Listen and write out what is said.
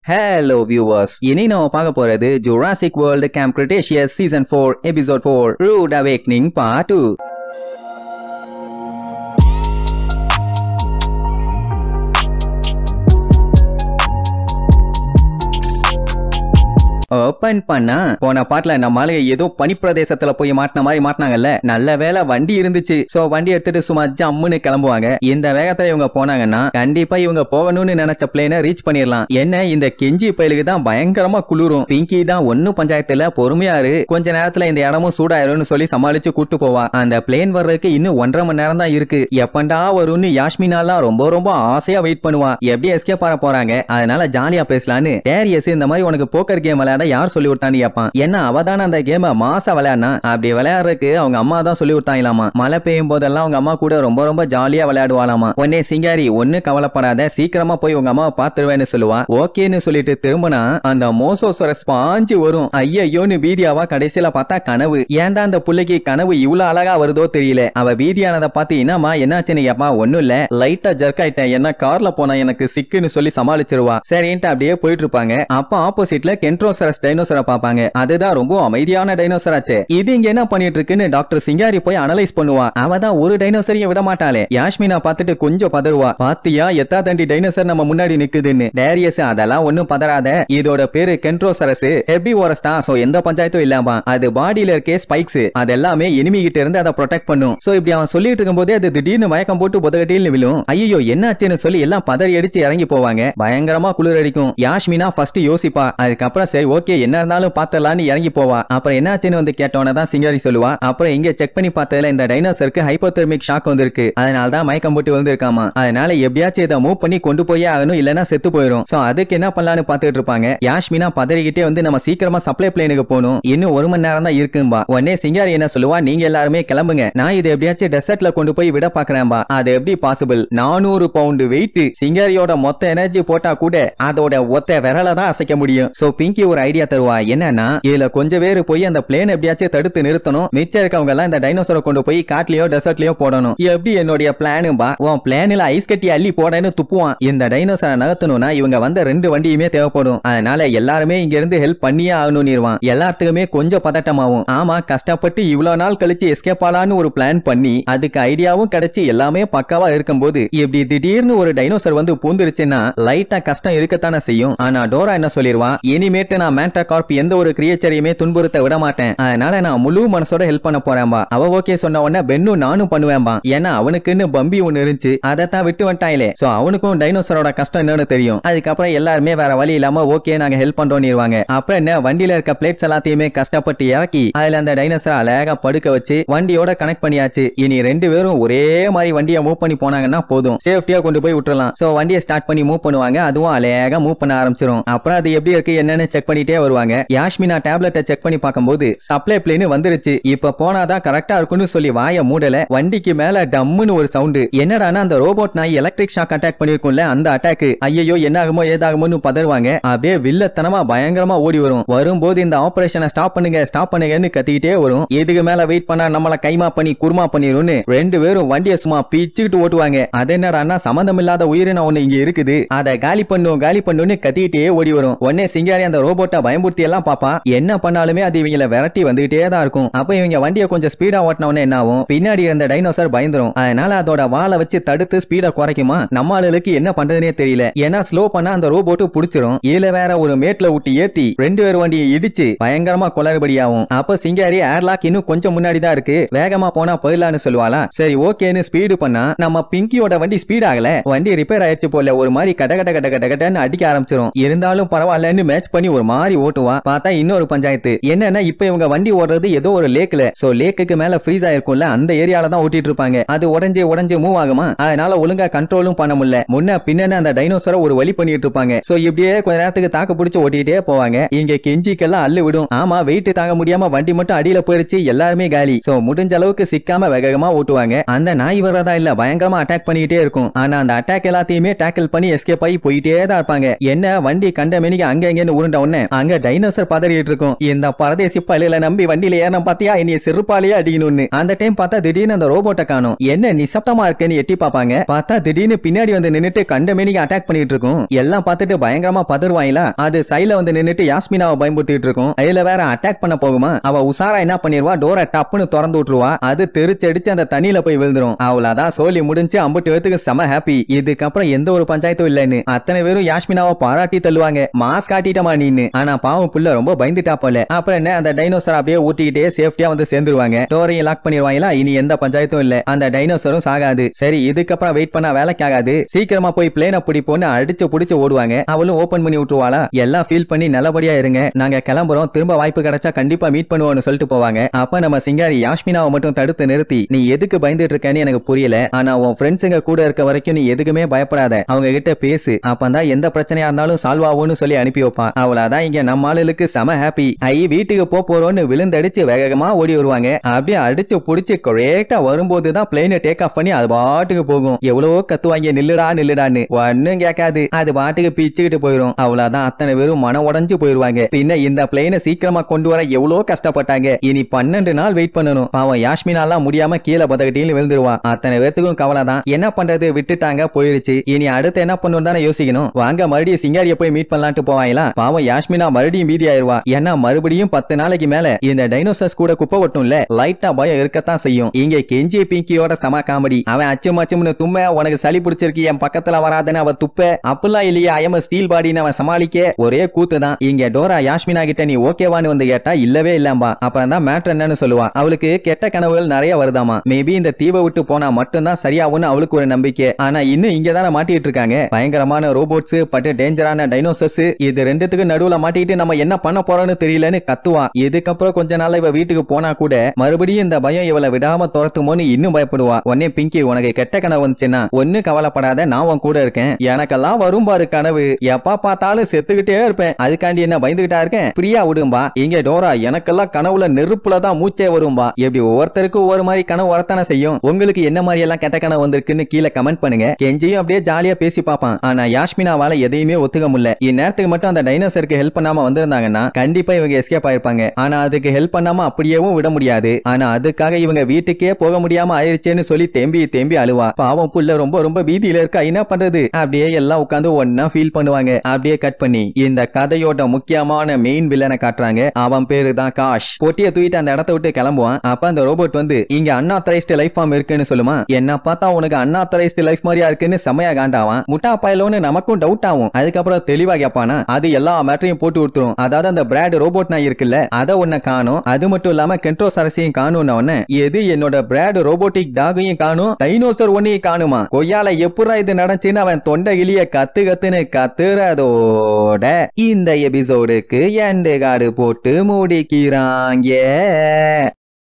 hello viewers இனி நம்ம பார்க்க போறது Jurassic world camp Cretaceous season four episode four rude awakening part two open பண்ணா போன பாட்டுல நம்மளால ஏதோ பனிப்பிரதேசத்துல போய் மாட்டின மாதிரி மாட்டினாங்கல்ல நல்ல வேளை வண்டி இருந்துச்சு சோ வண்டி எடுத்துட்டு சும்மா ஜம்முன்னு கிளம்புவாங்க இந்த வேகத்துல இவங்க போனாங்கன்னா கண்டிப்பா இவங்க போகணும்னு நினைச்ச பிளேனை ரீச் பண்ணிடலாம் என்ன இந்த கெஞ்சி பயலுக்கு தான் பயங்கரமா குளிரும் பிங்கி தான் ஒன்னும் பஞ்சாயத்துல பொறுமையா இரு கொஞ்ச நேரத்துல இந்த இடமும் சூடாயிரும்னு சொல்லி சமாளிச்சு கூட்டு போவா அந்த பிளேன் வர்றதுக்கு இன்னும் ஒன்றரை மணி நேரம் தான் இருக்கு எப்பண்டா வரும்னு யாஷ்மினாலாம் ரொம்ப ரொம்ப ஆசையா வெயிட் பண்ணுவா எப்படி எஸ்கேப் ஆக போறாங்க அதனால ஜாலியா பேசலான்னு டேரியஸ் இந்த மாதிரி உனக்கு போக்கர் கேம் விளையாட யார் சொல்லி விட்டான்னு கேட்பான் ஏன்னா அவ தானே அந்த கேமை மாசா விளையாடினா அப்படி விளையாடுறதுக்கு அவங்க அம்மா தான் சொல்லி விட்டாங்களாமா மழை பெய்யும் போதெல்லாம் அவங்க அம்மா கூட ரொம்ப ரொம்ப ஜாலியா விளையாடுவாளாமா உடனே சிங்காரி ஒண்ணு கவலைப்படாத சீக்கிரமா போய் உங்க அம்மாவை பாத்துருவேன்னு சொல்லுவா ஓகேன்னு சொல்லிட்டு திரும்பினா அந்த மோசோஸ்வர ஸ்பாஞ்சு வரும் ஐயோன்னு பீதியாவா கடைசியில பார்த்தா கனவு ஏன்டா அந்த புள்ளைக்கு கனவு இவ்வளவு அழகா வருதோ தெரியல அவ பீதியானதை பார்த்து என்னம்மா என்னாச்சுன்னு கேப்பா ஒண்ணும் இல்ல லைட்டா ஜர்க் ஆயிட்டேன் என்ன கார்ல போனா எனக்கு சிக்குன்னு சொல்லி சமாளிச்சிருவா சரின்ட்டு அப்படியே போயிட்டு இருப்பாங்க அப்ப ஆப்போசிட்ல கென்ட்ரோசரஸ் டைனோசரை பார்ப்பாங்க அதுதான் ரொம்ப அமைதியான டைனோசர் ஆச்சு இது இங்க என்ன பண்ணிட்டு இருக்குன்னு டாக்டர் சிங்காரி போய் அனலைஸ் பண்ணுவா அவ தான் ஒரு டைனோசரையும் விட மாட்டாளே யாஷ்மினா பார்த்துட்டு கொஞ்சம் பதறுவா பாத்தியா எத்தா தண்டி டைனோசர் நம்ம முன்னாடி நிக்குதுன்னு டேரியஸ் அதெல்லாம் ஒண்ணும் பதறாத இதோட பேரு கென்ட்ரோசரஸ் ஹெபி ஓரஸ் தான் சோ எந்த பஞ்சாயத்தும் இல்லாம அது பாடியில இருக்கே ஸ்பைக்ஸ் அது எல்லாமே enemy கிட்ட இருந்து அதை ப்ரொடெக்ட் பண்ணும் சோ இப்படி அவன் சொல்லிட்டு இருக்கும்போதே அது திடீர்னு மயக்கம் போட்டு புதகட்டியில் விழும் ஐயோ என்னாச்சுன்னு சொல்லி எல்லாம் பதறி அடிச்சு இறங்கி போவாங்க பயங்கரமா குளிர் அடிக்கும் யாஷ்மினா ஃபர்ஸ்ட் யோசிப்பா அதுக்கப்புறம் சரி ஓகே என்ன இருந்தாலும் பார்த்தலான்னு இறங்கி போவா அப்புறம் என்னாச்சுன்னு வந்து கேட்டோன்னு தான் சிங்காரி சொல்லுவா அப்புறம் இங்க செக் பண்ணி பார்த்ததுல இந்த டைனோசருக்கு ஹைப்போதெர்மிக் ஷாக் வந்திருக்கு அதனால தான் மயக்கம் போட்டு வந்திருக்காமா அதனால எப்படியாச்சும் இதை மூவ் பண்ணி கொண்டு போயே ஆகணும் இல்லனா செத்து போயிடும் சோ அதுக்கு என்ன பண்ணலாம்னு பார்த்துட்டு இருப்பாங்க யாஷ்மினா பதறிக்கிட்டே வந்து நம்ம சீக்கிரமா சப்ளை பிளேனுக்கு போகணும் இன்னும் ஒரு மணி நேரம் தான் இருக்கும்பா உடனே சிங்காரி என்ன சொல்லுவா நீங்க எல்லாருமே கிளம்புங்க நான் இது எப்படியாச்சும் டெசர்ட்ல கொண்டு போய் விட பாக்குறேன்பா அது எப்படி பாசிபிள் நானூறு பவுண்டு வெயிட் சிங்காரியோட மொத்த எனர்ஜி போட்டா கூட அதோட ஒத்த விரல தான் அசைக்க முடியும் சோ பிங்கி ஒரு ஐடியா தருவா என்னன்னா இதுல கொஞ்சம் பேர் போய் அந்த பிளேன் எப்படியாச்சும் தடுத்து நிறுத்தணும் மிச்சம் இருக்கவங்க எல்லாம் இந்த டைனோசரை கொண்டு போய் காட்லயோ டெசர்ட்லயோ போடணும் எப்படி என்னுடைய பிளானும்பா உன் பிளானில் ஐஸ் கட்டி அள்ளி போடன்னு துப்புவான் இந்த டைனோசரை நகர்த்தணும்னா இவங்க வந்த ரெண்டு வண்டியுமே தேவைப்படும் அதனால எல்லாருமே இங்க இருந்து ஹெல்ப் பண்ணியே ஆகணும்னுவான் எல்லாத்துக்குமே கொஞ்சம் பதட்டமாகும் ஆமா கஷ்டப்பட்டு இவ்வளவு நாள் கழிச்சு எஸ்கேப் ஆலான்னு ஒரு பிளான் பண்ணி அதுக்கு ஐடியாவும் கிடைச்சு எல்லாமே பக்காவா இருக்கும்போது இப்படி திடீர்னு ஒரு டைனோசர் வந்து பூந்துருச்சுன்னா லைட்டா கஷ்டம் இருக்கத்தானே செய்யும் ஆனா டோரா என்ன சொல்லிருவா இனிமேட்டு நான் மேண்டா கார்ப் எந்த ஒரு கிரியேச்சரையுமே துன்புறுத்த விட மாட்டேன் அதனால நான் முழு மனசோட ஹெல்ப் பண்ண போறேன்பா அவ ஓகே சொன்ன உடனே பென்னும் நானும் பண்ணுவேன்பா ஏன்னா அவனுக்குன்னு பம்பி ஒண்ணு இருந்துச்சு அதைத்தான் விட்டு வந்துட்டாயிலே சோ அவனுக்கும் டைனோசரோட கஷ்டம் என்னன்னு தெரியும் அதுக்கப்புறம் எல்லாருமே வேற வழி இல்லாம ஓகே நாங்க ஹெல்ப் பண்றோம்னுவாங்க அப்புறம் என்ன வண்டியில இருக்க பிளேட்ஸ் எல்லாத்தையுமே கஷ்டப்பட்டு இறக்கி அதுல அந்த டைனோசர் அழகா படுக்க வச்சு வண்டியோட கனெக்ட் பண்ணியாச்சு இனி ரெண்டு பேரும் ஒரே மாதிரி வண்டியை மூவ் பண்ணி போனாங்கன்னா போதும் சேஃப்டியா கொண்டு போய் விட்டுறலாம் சோ வண்டியை ஸ்டார்ட் பண்ணி மூவ் பண்ணுவாங்க அதுவும் அழகா மூவ் பண்ண ஆரம்பிச்சிரும் அப்புறம் அது எப்படி இருக்கு என்னன்னு செக் பண்ணிட்டே வருவாங்க யாஷ்மினா டேப்லெட்டை செக் பண்ணி பார்க்கும்போது சப்ளை பிளேன் வந்துருச்சு இப்ப போனாதான் கரெக்டா இருக்கும்னு சொல்லி வாய மூடல வண்டிக்கு மேல டம்முன்னு ஒரு சவுண்டு என்னடானா அந்த ரோபோட் நாய் எலக்ட்ரிக் ஷாக் அட்டாக் பண்ணிருக்கும்ல அந்த அட்டாக் ஐயோ என்ன ஆகுமோ ஏதாகுமோன்னு பதறுவாங்க அப்படியே வில்லத்தனமா பயங்கரமா ஓடி வரும் வரும்போது இந்த ஆபரேஷனை ஸ்டாப் பண்ணுங்க ஸ்டாப் பண்ணுங்கன்னு கத்திக்கிட்டே வரும் இதுக்கு மேல வெயிட் பண்ணா நம்மள கைமா பண்ணி குருமா பண்ணிரும்னு ரெண்டு பேரும் வண்டியை சும்மா பிச்சுக்கிட்டு ஓட்டுவாங்க அது என்னடான்னா சம்மந்தம் இல்லாத உயிரினம் ஒண்ணு இங்க இருக்குது அதை காலி பண்ணும் காலி பண்ணுன்னு கத்திக்கிட்டே ஓடி வரும் உடனே சிங்காரி அந்த ரோபோட்டை பயமுறுத்தி எல்லாம் பாப்பா என்ன பண்ணாலுமே அது இவங்கள விரட்டி வந்துகிட்டே தான் இருக்கும் அப்ப இவங்க வண்டியை கொஞ்சம் ஸ்பீடா ஓட்டின உடனே என்ன ஆகும் பின்னாடி இருந்த டைனோசர் பயந்துரும் அதனால அதோட வாளை வச்சு தடுத்து ஸ்பீடை குறைக்குமா நம்ம ஆளுகளுக்கு என்ன பண்றதுனே தெரியல ஏன்னா ஸ்லோ பண்ணா அந்த ரோபோட்டு புடிச்சிரும் இதுல வேற ஒரு மேட்ல விட்டு ஏத்தி ரெண்டு பேர் வண்டியை இடிச்சு பயங்கரமா குளறுபடியாகும் அப்ப சிங்காரி ஏர்லாக் இன்னும் கொஞ்சம் முன்னாடி தான் இருக்கு வேகமா போனா போயிடலான்னு சொல்லுவாளா சரி ஓகேன்னு ஸ்பீடு பண்ணா நம்ம பிங்கியோட வண்டி ஸ்பீட் ஆகல வண்டி ரிப்பேர் ஆயிடுச்சு போல ஒரு மாதிரி கட கட கட கட கடன்னு அடிக்க ஆரம்பிச்சிரும் இருந்தாலும் பரவாயில்லன்னு மேட்ச் பண்ணி ஒரு மாதிரி ஓட்டுவா பார்த்தா இன்னொரு பஞ்சாயத்து என்னன்னா இப்ப இவங்க வண்டி ஓடுறது ஏதோ ஒரு லேக்ல சோ லேக்குக்கு மேல ஃப்ரீஸ் ஆயிருக்கும்ல அந்த ஏரியால தான் ஓட்டிட்டு இருப்பாங்க அது உடஞ்சு உடஞ்சு மூவ் ஆகுமா அதனால ஒழுங்கா கண்ட்ரோலும் பண்ண முடியல முன்ன பின்ன அந்த டைனோசரை ஒரு வழி பண்ணிட்டு இருப்பாங்க சோ இப்படியே கொஞ்ச நேரத்துக்கு தாக்கு பிடிச்சு ஓட்டிட்டே போவாங்க இங்க கெஞ்சிக்கெல்லாம் அள்ளு விடும் ஆமா வெயிட் தாங்க முடியாம வண்டி மட்டும் அடியில போயிருச்சு எல்லாருமே காலி சோ முடிஞ்ச அளவுக்கு சிக்காம வேகமா ஓட்டுவாங்க அந்த நாய் வர்றதா இல்ல பயங்கரமா அட்டாக் பண்ணிக்கிட்டே இருக்கும் ஆனா அந்த அட்டாக் எல்லாத்தையுமே டேக்கிள் பண்ணி எஸ்கேப் ஆகி போயிட்டே தான் இருப்பாங்க என்ன வண்டி கண்ட மெனிக்கு அங்க எங்கன்னு உருண்ட உடனே அங்க டைனோசர் பதறிட்டு இருக்கும் இந்த பரதேசி பள்ளியில நம்பி வண்டியில ஏறணும் பாத்தியா என்னைய செருப்பாலேயே அடிக்கணும்னு அந்த டைம் பார்த்தா திடீர்னு அந்த ரோபோட்டை காணும் என்ன நிசப்தமா இருக்குன்னு எட்டி பாப்பாங்க பார்த்தா திடீர்னு பின்னாடி வந்து நின்னுட்டு கண்ட மேனிக்கு அட்டாக் பண்ணிட்டு இருக்கும் எல்லாம் பார்த்துட்டு பயங்கரமா பதறுவாங்களா அது சைல வந்து நின்னுட்டு யாஸ்மினாவை பயன்படுத்திட்டு இருக்கும் அதுல வேற அட்டாக் பண்ண போகுமா அவ உசாரா என்ன பண்ணிருவா டோரை டப்புன்னு திறந்து விட்டுருவா அது தெரிச்சடிச்சு அந்த தண்ணியில போய் விழுந்துரும் அவ்வளவுதான் சோலி முடிஞ்சு அம்புட்டு பேத்துக்கு செம ஹாப்பி இதுக்கப்புறம் எந்த ஒரு பஞ்சாயத்தும் இல்லைன்னு அத்தனை பேரும் யாஸ்மினாவை பாராட்டி தள்ளுவாங்க மாஸ் காட்டிட்டமா நீன்னு ஆனா பாவம் புள்ள ரொம்ப பயந்துட்டா போல அப்புறம் என்ன அந்த டைனோசர் அப்படியே ஊட்டிக்கிட்டே சேஃப்டியா வந்து சேர்ந்துருவாங்க டோரையும் லாக் பண்ணிடுவாங்களா இனி எந்த பஞ்சாயத்தும் இல்ல அந்த டைனோசரும் சாகாது சரி இதுக்கப்புறம் வெயிட் பண்ணா வேலைக்கு ஆகாது சீக்கிரமா போய் பிளேனை பிடிப்போன்னு அடிச்சு புடிச்சு ஓடுவாங்க அவளும் ஓபன் பண்ணி விட்டுருவாளா எல்லாம் ஃபீல் பண்ணி நல்லபடியா இருங்க நாங்க கிளம்புறோம் திரும்ப வாய்ப்பு கிடைச்சா கண்டிப்பா மீட் பண்ணுவோம்னு சொல்லிட்டு போவாங்க அப்ப நம்ம சிங்காரி யாஷ்மினாவை மட்டும் தடுத்து நிறுத்தி நீ எதுக்கு பயந்துட்டு இருக்கேன்னு எனக்கு புரியல ஆனா உன் ஃப்ரெண்ட்ஸுங்க கூட இருக்க வரைக்கும் நீ எதுக்குமே பயப்படாத அவங்க கிட்ட பேசு அப்பதான் எந்த பிரச்சனையா இருந்தாலும் சால்வ் ஆகும்னு சொல்லி அனுப்பி வைப்பான் அவ்வளவுதான் இங்க நம்ம ஆளுக்கு செம ஹாப்பி ஐ வீட்டுக்கு போ போறோம்னு விழுந்தடிச்சு வேகமா ஓடி வருவாங்க அப்படியே அடிச்சு புடிச்சு கரெக்டா வரும்போது தான் பிளேனை டேக் ஆஃப் பண்ணி அது பாட்டுக்கு போகும் எவ்வளவோ கத்துவாங்க நில்லுடா நில்லுடான்னு ஒன்னும் கேட்காது அது பாட்டுக்கு பிச்சுக்கிட்டு போயிரும் அவ்வளவுதான் அத்தனை பேரும் மனம் உடைஞ்சு போயிருவாங்க பின்ன இந்த பிளேனை சீக்கிரமா கொண்டு வர எவ்வளவு கஷ்டப்பட்டாங்க இனி பன்னெண்டு நாள் வெயிட் பண்ணணும் அவன் யாஷ்மினாலாம் முடியாம கீழே பதக்கட்டின்னு விழுந்துருவா அத்தனை பேர்த்துக்கும் கவலை தான் என்ன பண்றது விட்டுட்டாங்க போயிருச்சு இனி அடுத்து என்ன பண்ணணும் தானே யோசிக்கணும் வாங்க மறுபடியும் சிங்காரிய போய் மீட் பண்ணலான்ட்டு போவாங்களா பாவம் யாஷ்மினா மறுபடியும் மீதி ஆயிருவா ஏன்னா மறுபடியும் பத்து நாளைக்கு மேல இந்த டைனோசர்ஸ் கூட குப்பை கொட்டும்ல லைட்டா பயம் இருக்கத்தான் செய்யும் இங்க கெஞ்சி பிங்கியோட சம காமெடி அவன் அச்சும் அச்சும்னு தும்ம உனக்கு சளி பிடிச்சிருக்கு என் பக்கத்துல வராதுன்னு அவ துப்ப அப்படிலாம் இல்லையா ஐஎம் ஸ்டீல் பாடின்னு அவன் சமாளிக்க ஒரே கூத்து தான் இங்க டோரா யாஷ்மினா கிட்ட நீ ஓகேவான்னு வந்து கேட்டா இல்லவே இல்லாம்பா அப்புறம் தான் மேட்ரு என்னன்னு சொல்லுவா அவளுக்கு கெட்ட கனவுகள் நிறைய வருதாமா மேபி இந்த தீவை விட்டு போனா மட்டும்தான் சரியாகும்னு அவளுக்கு ஒரு நம்பிக்கை ஆனா இன்னும் இங்க தானே மாட்டிட்டு இருக்காங்க பயங்கரமான ரோபோட்ஸ் பட்டு டேஞ்சரான டைனோசர்ஸ் இது ரெண்டுத்துக்கு நடுவுல மாட்டிக்கிட்டு நம்ம என்ன பண்ண போறோம்னு தெரியலன்னு கத்துவா இதுக்கப்புறம் கொஞ்ச நாள் இவ வீட்டுக்கு போனா கூட மறுபடியும் இந்த பயம் இவளை விடாம துரத்துமோன்னு இன்னும் பயப்படுவா உடனே பிங்கி உனக்கு கெட்ட கனவு வந்துச்சுன்னா ஒண்ணு கவலைப்படாத நான் உன் கூட இருக்கேன் எனக்கெல்லாம் வரும் பாரு கனவு எப்ப பார்த்தாலும் செத்துக்கிட்டே இருப்பேன் அதுக்காண்டி என்ன பயந்துகிட்டா இருக்கேன் பிரியா விடும்பா இங்க டோரா எனக்கெல்லாம் கனவுல நெருப்புல தான் மூச்சே வரும்பா எப்படி ஒவ்வொருத்தருக்கும் ஒவ்வொரு மாதிரி கனவு வரத்தானே செய்யும் உங்களுக்கு என்ன மாதிரி எல்லாம் கெட்ட கனவு வந்திருக்குன்னு கீழே கமெண்ட் பண்ணுங்க கெஞ்சியும் அப்படியே ஜாலியா பேசி பார்ப்பான் ஆனா யாஷ்மினாவால எதையுமே ஒத்துக்க முடியல இந்நேரத்துக்கு மட்டும் அந்த டைனோசருக்கு ஹெல்ப் பண்ணாம வந்திருந்தாங்கன்னா கண்டிப்பா இவங்க எஸ்கேப் ஆயிருப்பாங்க ஆனா அதுக்கு ஹெல்ப் பண்ணாம அப்படியேவும் விட முடியாது ஆனா அதுக்காக இவங்க வீட்டுக்கே போக முடியாம ஆயிருச்சேன்னு சொல்லி தேம்பி தேம்பி அழுவா பாவம் புள்ள ரொம்ப ரொம்ப பீதியில இருக்கா என்ன பண்றது அப்படியே எல்லாம் உட்காந்து ஒன்னா ஃபீல் பண்ணுவாங்க அப்படியே கட் பண்ணி இந்த கதையோட முக்கியமான மெயின் வில்லனை காட்டுறாங்க அவன் பேரு தான் காஷ் பொட்டியை தூக்கிட்டு அந்த இடத்த விட்டு கிளம்புவான் அப்ப அந்த ரோபோட் வந்து இங்க அன்ஆத்தரைஸ்டு லைஃப் ஃபார்ம் இருக்குன்னு சொல்லுமா என்ன பார்த்தா உனக்கு அன்ஆத்தரைஸ்டு லைஃப் மாதிரியா இருக்குன்னு செமையா காண்டாவான் முட்டா பயலோன்னு நமக்கும் டவுட் ஆகும் அதுக்கப்புறம் தெளிவா கேட்பானா அது எல்லா மேட்டரையும் போட்டு கொடுத்துரும் அதாவது அந்த பிராட் ரோபோட் நான் இருக்குல்ல அதை ஒன்ன காணும் அது மட்டும் இல்லாம கென்ட்ரோ சரசையும் காணும் உடனே எது என்னோட பிராட் ரோபோட்டிக் டாகையும் காணும் டைனோசர் ஒன்னையும் காணுமா கொய்யால எப்படா இது நடந்துச்சுன்னு அவன் தொண்டை கிளிய கத்து கத்துன்னு கத்துறதோட இந்த எபிசோடுக்கு எண்டு காடு போட்டு முடிக்கிறாங்க